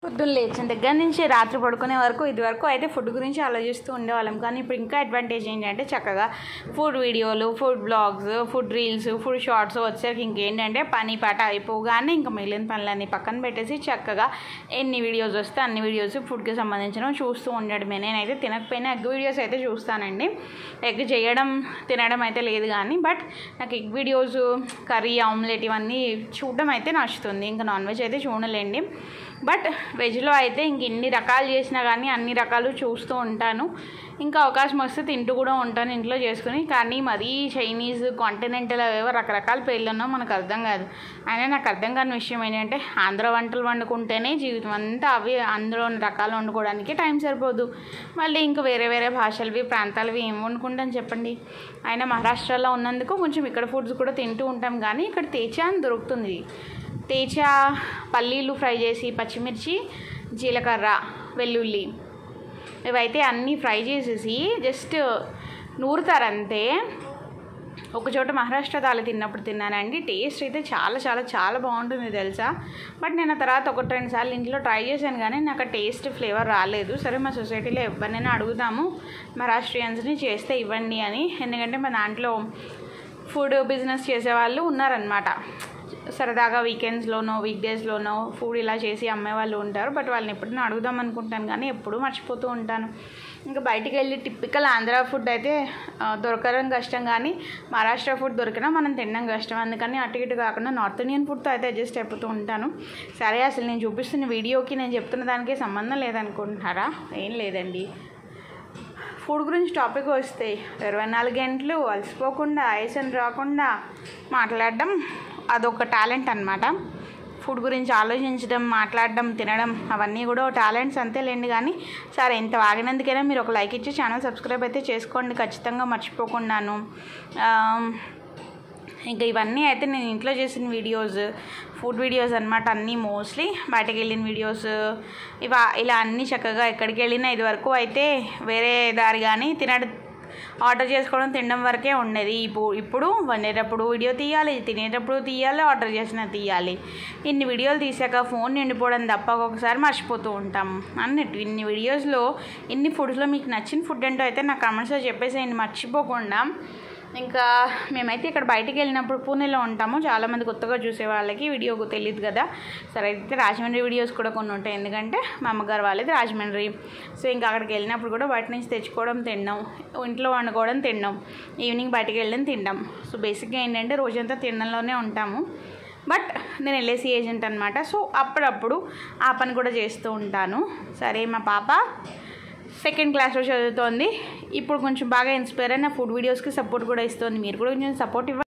పొద్దున్న లేచిన దగ్గర నుంచి రాత్రి పడుకునే వరకు ఇది వరకు అయితే ఫుడ్ గురించి ఆలోచిస్తూ ఉండేవాళ్ళం కానీ ఇప్పుడు ఇంకా అడ్వాంటేజ్ ఏంటంటే చక్కగా ఫుడ్ వీడియోలు food blogs food reels food shorts వచ్చేసరికి ఇంకేంటంటే పని పాట అయిపోగానే ఇంకా మిగిలిన పనులన్నీ పక్కన పెట్టేసి చక్కగా ఎన్ని వీడియోస్ వస్తే అన్ని వీడియోస్ ఫుడ్కి సంబంధించిన చూస్తూ ఉండడమే నేనైతే తినకపోయినా ఎగ్ వీడియోస్ అయితే చూస్తానండి ఎగ్ చేయడం తినడం అయితే లేదు కానీ బట్ నాకు ఎగ్ వీడియోస్ కర్రీ ఆమ్లెట్ ఇవన్నీ చూడడం అయితే నచ్చుతుంది ఇంకా నాన్ వెజ్ అయితే చూడలేండి బట్ వెజ్లో అయితే ఇంక ఎన్ని రకాలు చేసినా కానీ అన్ని రకాలు చూస్తూ ఉంటాను ఇంకా అవకాశం వస్తే తింటూ కూడా ఉంటాను ఇంట్లో చేసుకుని కానీ మరీ చైనీస్ కాంటినెంటల్ అవేవో రకరకాల పేర్లున్నో మనకు అర్థం కాదు అయినా నాకు అర్థం కాని విషయం ఏంటంటే ఆంధ్ర వంటలు వండుకుంటేనే జీవితం అంతా అవి అందులో ఉన్న రకాలు వండుకోవడానికి టైం సరిపోదు మళ్ళీ ఇంకా వేరే వేరే భాషలవి ప్రాంతాలవి ఏం వండుకుంటాను చెప్పండి అయినా మహారాష్ట్రలో ఉన్నందుకు కొంచెం ఇక్కడ ఫుడ్స్ కూడా తింటూ ఉంటాం కానీ ఇక్కడ తేచా అని దొరుకుతుంది తేచా పల్లీలు ఫ్రై చేసి పచ్చిమిర్చి జీలకర్ర వెల్లుల్లి ఇవైతే అన్నీ ఫ్రై చేసేసి జస్ట్ నూరుతారంతే ఒక చోట మహారాష్ట్ర తాళి తిన్నప్పుడు తిన్నానండి టేస్ట్ అయితే చాలా చాలా చాలా బాగుంటుంది తెలుసా బట్ నేను ఆ తర్వాత ఒకటి రెండు సార్లు ఇంట్లో ట్రై చేశాను కానీ నాకు ఆ టేస్ట్ ఫ్లేవర్ రాలేదు సరే మా సొసైటీలో ఎవరినైనా అడుగుతాము మహారాష్ట్రియన్స్ని చేస్తే ఇవ్వండి అని ఎందుకంటే మా దాంట్లో ఫుడ్ బిజినెస్ చేసేవాళ్ళు ఉన్నారనమాట సరదాగా వీకెండ్స్లోనో వీక్ డేస్లోనో ఫుడ్ ఇలా చేసి అమ్మే వాళ్ళు ఉంటారు బట్ వాళ్ళని ఎప్పుడైనా అడుగుదాం అనుకుంటాను కానీ ఎప్పుడూ మర్చిపోతూ ఉంటాను ఇంకా బయటికి వెళ్ళి టిపికల్ ఆంధ్ర ఫుడ్ అయితే ఆ, దొరకడం కష్టం కానీ మహారాష్ట్ర ఫుడ్ దొరికినా మనం తినడం కష్టం అందుకని అటు ఇటు కాకుండా నార్త్ ఇండియన్ ఫుడ్తో అయితే అడ్జస్ట్ అయిపోతూ ఉంటాను సరే అసలు నేను చూపిస్తున్న వీడియోకి నేను చెప్తున్న దానికి సంబంధం లేదనుకుంటున్నారా ఏం లేదండి ఫుడ్ గురించి టాపిక్ వస్తే ఇరవై నాలుగు గంటలు అలసిపోకుండా ఆయాసం రాకుండా మాట్లాడడం అదొక టాలెంట్ అనమాట ఫుడ్ గురించి ఆలోచించడం మాట్లాడడం తినడం అవన్నీ కూడా టాలెంట్స్ అంతేలేండి కానీ సరే ఇంత వాగినందుకైనా మీరు ఒక లైక్ ఇచ్చి ఛానల్ సబ్స్క్రైబ్ అయితే చేసుకోండి ఖచ్చితంగా మర్చిపోకుండాను ఆ, ఇంకా ఇవన్నీ అయితే నేను ఇంట్లో చేసిన వీడియోస్ ఫుడ్ వీడియోస్ అనమాట అన్నీ మోస్ట్లీ బయటకు వెళ్ళిన వీడియోస్ ఇవా ఇలా అన్నీ చక్కగా ఎక్కడికి వెళ్ళినా ఇది వరకు అయితే వేరే దారి కానీ తినడం ఆర్డర్ చేసుకోవడం తినడం వరకే ఉండేది ఇప్పుడు ఇప్పుడు వండేటప్పుడు వీడియో తీయాలి తినేటప్పుడు తీయాలి ఆర్డర్ చేసిన తీయాలి ఇన్ని వీడియోలు తీసాక ఫోన్ నిండిపోవడం తప్ప ఒక్కొక్కసారి మర్చిపోతూ ఉంటాం అన్నట్టు ఇన్ని వీడియోస్లో ఇన్ని ఫుడ్స్లో మీకు నచ్చిన ఫుడ్ ఏంటో అయితే నా కామెంట్స్లో చెప్పేసేయండి మర్చిపోకుండా ఇంకా మేమైతే ఇక్కడ బయటికి వెళ్ళినప్పుడు పూణేలో ఉంటాము చాలామంది కొత్తగా చూసే వాళ్ళకి వీడియో తెలియదు కదా సరే అయితే రాజమండ్రి వీడియోస్ కూడా కొన్ని ఉంటాయి ఎందుకంటే మా అమ్మగారు వాళ్ళది రాజమండ్రి సో ఇంకా అక్కడికి వెళ్ళినప్పుడు కూడా బయట నుంచి తెచ్చుకోవడం తినడం ఇంట్లో వండుకోవడం తినడం ఈవినింగ్ బయటికి వెళ్ళడం తినడం సో బేసిక్గా ఏంటంటే రోజంతా తినడంలోనే ఉంటాము బట్ నేను ఎల్ఐసి ఏజెంట్ అనమాట సో అప్పుడప్పుడు ఆ పని కూడా చేస్తూ ఉంటాను సరే మా పాప సెకండ్ క్లాస్లో చదువుతోంది ఇప్పుడు కొంచెం బాగా ఇన్స్పైర్ అయిన ఫుడ్ వీడియోస్కి సపోర్ట్ కూడా ఇస్తుంది మీరు కూడా కొంచెం సపోర్ట్ ఇవ్వండి